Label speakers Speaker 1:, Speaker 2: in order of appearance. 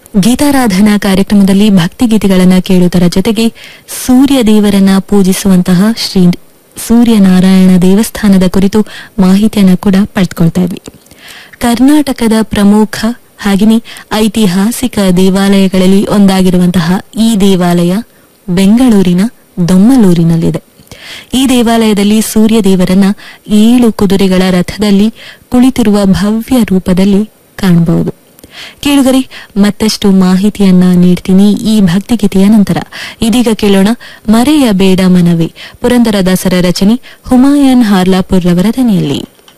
Speaker 1: ಗೀತಾರಾಧನಾ ಕಾರ್ಯಕ್ರಮದಲ್ಲಿ ಭಕ್ತಿಗೀತೆಗಳನ್ನ ಕೇಳುವುದರ ಜೊತೆಗೆ ಸೂರ್ಯ ದೇವರನ್ನ ಪೂಜಿಸುವಂತಹ ಶ್ರೀ ಸೂರ್ಯನಾರಾಯಣ ದೇವಸ್ಥಾನದ ಕುರಿತು ಮಾಹಿತಿಯನ್ನ ಕೂಡ ಪಡೆದುಕೊಳ್ತಾ ಇದ್ವಿ ಕರ್ನಾಟಕದ ಪ್ರಮುಖ ಹಾಗೆಯೇ ಐತಿಹಾಸಿಕ ದೇವಾಲಯಗಳಲ್ಲಿ ಒಂದಾಗಿರುವಂತಹ ಈ ದೇವಾಲಯ ಬೆಂಗಳೂರಿನ ದೊಮ್ಮಲೂರಿನಲ್ಲಿದೆ ಈ ದೇವಾಲಯದಲ್ಲಿ ಸೂರ್ಯ ದೇವರನ್ನ ಏಳು ಕುದುರೆಗಳ ರಥದಲ್ಲಿ ಕುಳಿತಿರುವ ಭವ್ಯ ರೂಪದಲ್ಲಿ ಕಾಣಬಹುದು ಕೇಳುಗರೆ ಮತ್ತಷ್ಟು ಮಾಹಿತಿಯನ್ನ ನೀಡ್ತೀನಿ ಈ ಭಕ್ತಿಗೀತೆಯ ನಂತರ ಇದೀಗ ಕೇಳೋಣ ಮರೆಯಬೇಡ ಮನವೇ ಪುರಂದರದಾಸರ ರಚನೆ ಹುಮಾಯನ್ ಹಾರ್ಲಾಪುರ್ ರವರ ದನಿಯಲ್ಲಿ